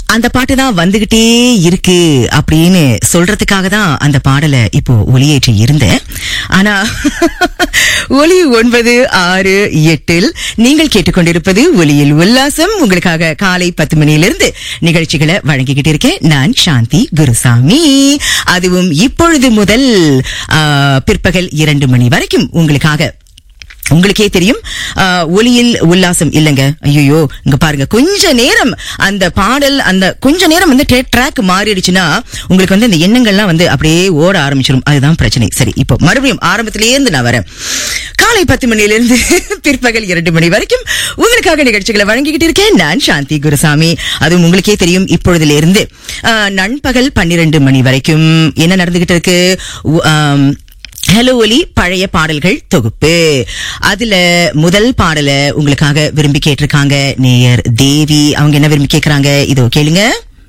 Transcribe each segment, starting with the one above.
அந்த பாட்டு தான் வந்துகிட்டே இருக்கு அப்படின்னு சொல்றதுக்காக தான் அந்த பாடலை இப்போ ஒளியேற்றி இருந்தேன் ஆனா ஒலி ஒன்பது ஆறு எட்டில் நீங்கள் கேட்டுக்கொண்டிருப்பது ஒலியில் உல்லாசம் உங்களுக்காக காலை பத்து மணியிலிருந்து நிகழ்ச்சிகளை வழங்கிக்கிட்டு இருக்கேன் நான் சாந்தி குருசாமி அதுவும் இப்பொழுது முதல் ஆ, பிற்பகல் இரண்டு மணி வரைக்கும் உங்களுக்காக உங்களுக்கே தெரியும் ஆ, ஒலியில் உல்லாசம் இல்லைங்க ஐயோ இங்க பாருங்க கொஞ்ச நேரம் அந்த பாடல் அந்த கொஞ்ச நேரம் வந்து ட்ராக் மாறிடுச்சுன்னா உங்களுக்கு வந்து அந்த எண்ணங்கள்லாம் வந்து அப்படியே ஓட ஆரம்பிச்சிடும் அதுதான் பிரச்சனை சரி இப்போ மறுபடியும் ஆரம்பத்திலே இருந்து நான் வரேன் காலை பத்து மணியிலிருந்து பிற்பகல் இரண்டு மணி வரைக்கும் உங்களுக்காக நிகழ்ச்சிகளை வழங்கிக்கிட்டு இருக்கேன் நான் சாந்தி குருசாமி அதுவும் உங்களுக்கே தெரியும் இப்பொழுதுல இருந்து ஆ, நண்பகல் பன்னிரண்டு மணி வரைக்கும் என்ன நடந்துகிட்டு இருக்கு உ- ஆம், ஹலோ ஒலி பழைய பாடல்கள் தொகுப்பு அதுல முதல் பாடல உங்களுக்காக விரும்பி கேட்டிருக்காங்க நேயர் தேவி அவங்க என்ன விரும்பி கேக்குறாங்க இதோ கேளுங்க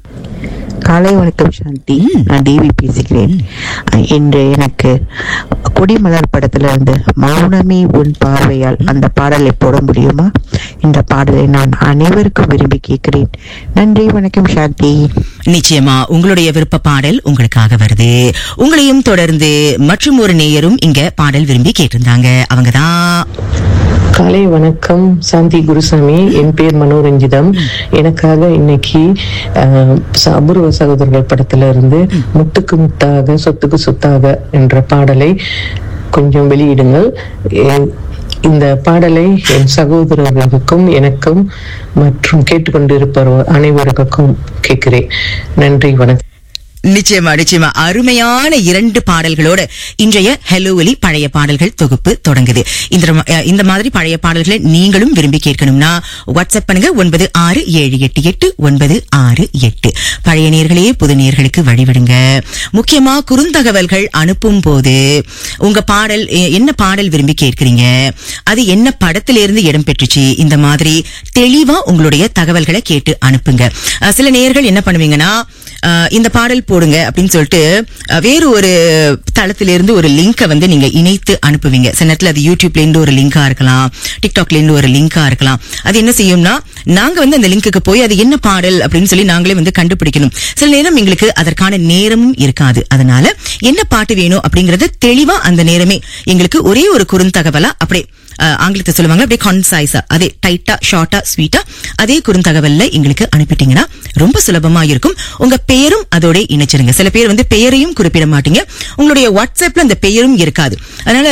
காலை வணக்கம் சாந்தி நான் தேவி பேசுகிறேன் இன்று எனக்கு கொடிமலர் படத்துல இருந்து மௌனமே உன் பார்வையால் அந்த பாடலை போட முடியுமா இந்த பாடலை நான் அனைவருக்கும் விரும்பி கேட்கிறேன் நன்றி வணக்கம் சாந்தி நிச்சயமா உங்களுடைய விருப்ப பாடல் உங்களுக்காக வருது உங்களையும் தொடர்ந்து மற்றும் ஒரு நேயரும் இங்க பாடல் விரும்பி கேட்டிருந்தாங்க அவங்கதான் காலை வணக்கம் சாந்தி குருசாமி என் பேர் மனோரஞ்சிதம் எனக்காக இன்னைக்கு அஹ், ச- அபூர்வ சகோதரர்கள் படத்துல இருந்து முத்துக்கு முத்தாக சொத்துக்கு சொத்தாக என்ற பாடலை கொஞ்சம் வெளியிடுங்கள் எ- இந்த பாடலை என் சகோதரர்களுக்கும் எனக்கும் மற்றும் கேட்டுக்கொண்டிருப்பவர் அனைவருக்கும் கேட்கிறேன் நன்றி வணக்கம் நிச்சயமா நிச்சயமா அருமையான இரண்டு பாடல்களோட இன்றைய ஹலோ ஒலி பழைய பாடல்கள் தொகுப்பு தொடங்குது இந்த ம- அஹ் இந்த மாதிரி பழைய பாடல்களை நீங்களும் விரும்பி கேட்கணும்னா வாட்ஸ்அப் பண்ணுங்க ஒன்பது ஆறு ஏழு எட்டு எட்டு ஒன்பது ஆறு எட்டு பழைய நேர்களே புது நேர்களுக்கு வழிவிடுங்க முக்கியமா குறுந்தகவல்கள் அனுப்பும் போது உங்க பாடல் எ- என்ன பாடல் விரும்பி கேட்கிறீங்க அது என்ன படத்திலிருந்து இடம் பெற்றுச்சு இந்த மாதிரி தெளிவா உங்களுடைய தகவல்களை கேட்டு அனுப்புங்க அஹ் சில நேயர்கள் என்ன பண்ணுவீங்கன்னா அஹ் இந்த பாடல் போடுங்க அப்படின்னு சொல்லிட்டு அஹ் வேறு ஒரு தளத்திலிருந்து ஒரு லிங்கை வந்து நீங்க இணைத்து அனுப்புவீங்க சில நேரத்துல அது யூடியூப்ல இருந்து ஒரு லிங்கா இருக்கலாம் டிக்டாக்ல இருந்து ஒரு லிங்கா இருக்கலாம் அது என்ன செய்யும்னா நாங்க வந்து அந்த லிங்க்குக்கு போய் அது என்ன பாடல் அப்படின்னு சொல்லி நாங்களே வந்து கண்டுபிடிக்கணும் சில நேரம் எங்களுக்கு அதற்கான நேரமும் இருக்காது அதனால என்ன பாட்டு வேணும் அப்படிங்கறது தெளிவா அந்த நேரமே எங்களுக்கு ஒரே ஒரு குறுந்தகவலா அப்படியே அஹ், ஆங்கிலத்தை சொல்லுவாங்க அப்படியே கான்சைஸா அதே டைட்டா ஷார்ட்டா ஸ்வீட்டா அதே குறுந்தகவல்ல எங்களுக்கு அனுப்பிட்டீங்கன்னா ரொம்ப சுலபமா இருக்கும் உங்க பெயரும் அதோட இணைச்சிருங்க சில பேர் வந்து பெயரையும் குறிப்பிட மாட்டீங்க உங்களுடைய வாட்ஸ்அப்ல அந்த பெயரும் இருக்காது அதனால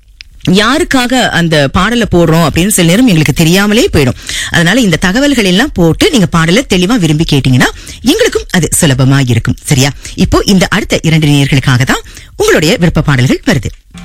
யாருக்காக அந்த பாடலை போடுறோம் அப்படின்னு சில நேரம் எங்களுக்கு தெரியாமலே போயிடும் அதனால இந்த தகவல்கள் எல்லாம் போட்டு நீங்க பாடலை தெளிவா விரும்பி கேட்டீங்கன்னா எங்களுக்கும் அது சுலபமா இருக்கும் சரியா இப்போ இந்த அடுத்த இரண்டு நேயர்களுக்காக தான் உங்களுடைய விருப்ப பாடல்கள் வருது